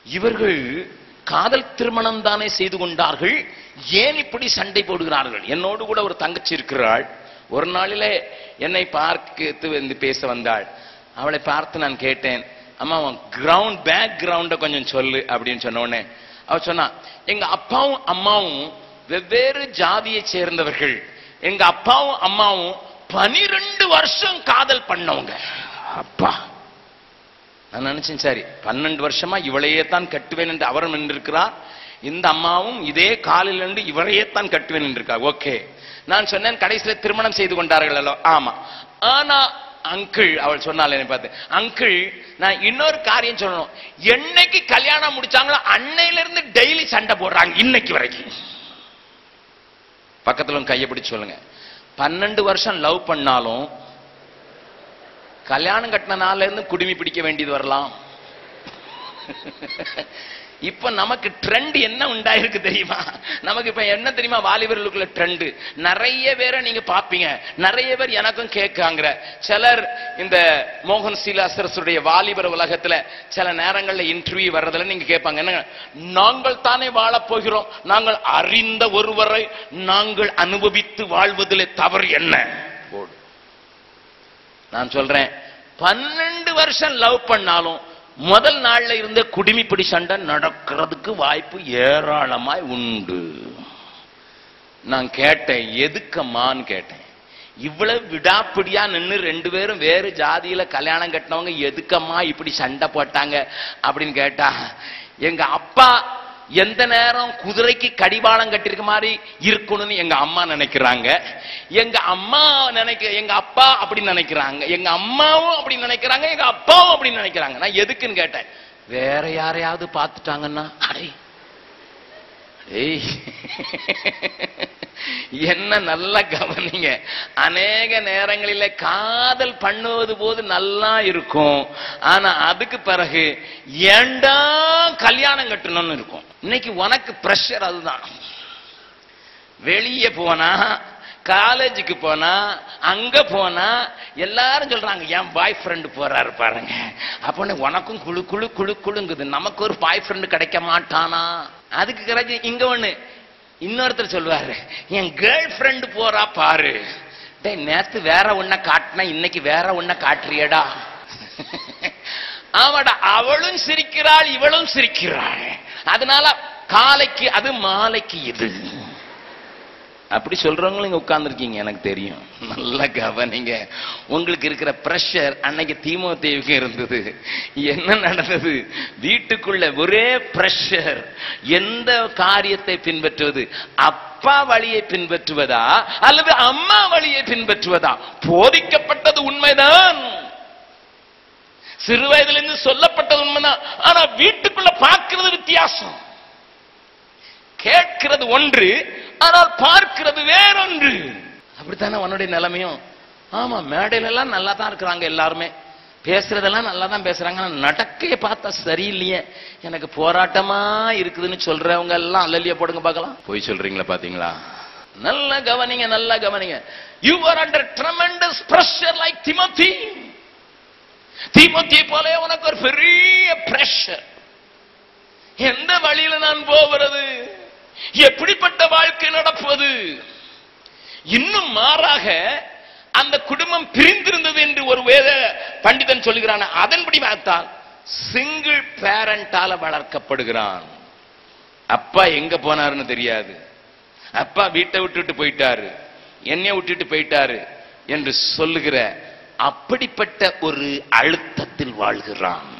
இவர்கள் காதல் திருமணம் தானே செய்து கொண்டார்கள் ஏன் இப்படி சண்டை போடுகிறார்கள் என்னோடு கூட ஒரு தங்கச்சி இருக்கிறாள் ஒரு நாளிலே என்னை பார்த்து வந்து பேச வந்தாள் அவளை பார்த்து நான் கேட்டேன் அம்மா உன் கிரவுண்ட் பேக் கிரவுண்ட கொஞ்சம் சொல்லு அப்படின்னு சொன்ன உடனே அவ சொன்னா எங்க அப்பாவும் அம்மாவும் வெவ்வேறு ஜாதியை சேர்ந்தவர்கள் எங்க அப்பாவும் அம்மாவும் பனிரெண்டு வருஷம் காதல் பண்ணவங்க அப்பா நான் நினைச்சேன் சரி பன்னெண்டு வருஷமா இவளையே தான் கட்டுவேன் என்று அவரும் நின்றிருக்கிறார் இந்த அம்மாவும் இதே காலில் நின்று இவரையே தான் கட்டுவேன் என்றிருக்கார் ஓகே நான் சொன்னேன் கடைசியில திருமணம் செய்து கொண்டார்கள் அல்லோ ஆமா ஆனா அங்கிள் அவள் சொன்னாள் என்னை பார்த்து அங்கிள் நான் இன்னொரு காரியம் சொல்லணும் என்னைக்கு கல்யாணம் முடிச்சாங்களோ அன்னையில இருந்து டெய்லி சண்டை போடுறாங்க இன்னைக்கு வரைக்கும் பக்கத்துல உங்க கையை பிடிச்சு சொல்லுங்க பன்னெண்டு வருஷம் லவ் பண்ணாலும் கல்யாணம் கட்டின நாள்ல இருந்து குடுமி பிடிக்க வேண்டியது வரலாம் இப்ப நமக்கு ட்ரெண்ட் என்ன உண்டாயிருக்கு தெரியுமா நமக்கு இப்ப என்ன தெரியுமா வாலிபர்களுக்குள்ள ட்ரெண்ட் நிறைய பேரை நீங்க பாப்பீங்க நிறைய பேர் எனக்கும் கேட்காங்க சிலர் இந்த மோகன் சீலாசரசுடைய வாலிபர் உலகத்துல சில நேரங்கள்ல இன்டர்வியூ வர்றதுல நீங்க கேட்பாங்க என்ன நாங்கள் தானே வாழப் போகிறோம் நாங்கள் அறிந்த ஒருவரை நாங்கள் அனுபவித்து வாழ்வதிலே தவறு என்ன போடு நான் சொல்றேன் பன்னெண்டு வருஷம் லவ் பண்ணாலும் முதல் நாள்ல இருந்தே குடிமிப்பிடி சண்டை நடக்கிறதுக்கு வாய்ப்பு ஏராளமாய் உண்டு நான் கேட்டேன் எதுக்கம்மான்னு கேட்டேன் இவ்வளவு விடாப்பிடியா நின்னு ரெண்டு பேரும் வேறு ஜாதியில கல்யாணம் கட்டினவங்க எதுக்கம்மா இப்படி சண்டை போட்டாங்க அப்படின்னு கேட்டா எங்க அப்பா எந்த நேரம் குதிரைக்கு கடிவாளம் கட்டிருக்க மாதிரி இருக்கணும்னு எங்க அம்மா நினைக்கிறாங்க எங்க அம்மா நினைக்க எங்க அப்பா அப்படி நினைக்கிறாங்க எங்க அம்மாவும் அப்படி நினைக்கிறாங்க எங்க அப்பாவும் அப்படி நினைக்கிறாங்க நான் எதுக்குன்னு கேட்டேன் வேற யாரையாவது பார்த்துட்டாங்கன்னா அடே ஏய் என்ன நல்லா கவனிங்க அநேக நேரங்களில காதல் பண்ணுவது போது நல்லா இருக்கும் ஆனா அதுக்கு பிறகு ஏண்டா கல்யாணம் கட்டணும்னு இருக்கும் இன்னைக்கு உனக்கு பிரஷர் அதுதான் வெளியே போனா காலேஜுக்கு போனா அங்க போனா எல்லாரும் சொல்றாங்க என் பாய் ஃப்ரெண்டு போறாரு பாருங்க அப்போ உனக்கும் குழு குழு குழு குழுங்குது நமக்கு ஒரு பாய் ஃப்ரெண்டு கிடைக்க மாட்டானா அதுக்கு கிடைச்சி இங்க ஒண்ணு இன்னொருத்தர் சொல்லுவாரு என் கேர்ள் ஃப்ரெண்டு போறா பாரு டேய் நேத்து வேற ஒன்ன காட்டினா இன்னைக்கு வேற ஒன்ன காட்டுறியடா ஆமாடா அவளும் சிரிக்கிறாள் இவளும் சிரிக்கிறாள் அதனால காலைக்கு அது மாலைக்கு இது அப்படி சொல்றவங்களும் இங்க உட்கார்ந்துருக்கீங்க எனக்கு தெரியும் நல்லா கவனிங்க உங்களுக்கு இருக்கிற பிரஷர் அன்னைக்கு தீமோத்தேவுக்கு இருந்தது என்ன நடந்தது வீட்டுக்குள்ள ஒரே பிரஷர் எந்த காரியத்தை பின்பற்றுவது அப்பா வழியை பின்பற்றுவதா அல்லது அம்மா வழியை பின்பற்றுவதா போதிக்கப்பட்டது உண்மைதான் சிறு வயதிலிருந்து சொல்லப்பட்டது உண்மைதான் ஆனா வீட்டுக்குள்ள பார்க்கிறது வித்தியாசம் கேட்கிறது ஒன்று ஆனால் பார்க்கிறது வேறொன்று அப்படித்தானே உன்னுடைய நிலைமையும் ஆமா மேடையில எல்லாம் நல்லா தான் இருக்கிறாங்க எல்லாருமே பேசுறதெல்லாம் நல்லா தான் பேசுறாங்க ஆனா நடக்கைய பார்த்தா சரியில்லையே எனக்கு போராட்டமா இருக்குதுன்னு சொல்றவங்க எல்லாம் அல்லலிய போடுங்க பார்க்கலாம் போய் சொல்றீங்களா பாத்தீங்களா நல்லா கவனிங்க நல்லா கவனிங்க you are under tremendous pressure like Timothy தீமோத்தியை போல உனக்கு ஒரு பெரிய பிரஷர் எந்த வழியில நான் போகிறது எப்படிப்பட்ட வாழ்க்கை நடப்பது இன்னும் மாறாக அந்த குடும்பம் பிரிந்திருந்தது என்று ஒரு வேத பண்டிதன் சொல்லுகிறான் அதன்படி பார்த்தால் சிங்கிள் பேரண்டால வளர்க்கப்படுகிறான் அப்பா எங்க போனாருன்னு தெரியாது அப்பா வீட்டை விட்டுட்டு போயிட்டாரு என்னைய விட்டுட்டு போயிட்டாரு என்று சொல்லுகிற அப்படிப்பட்ட ஒரு அழுத்தத்தில் வாழ்கிறான்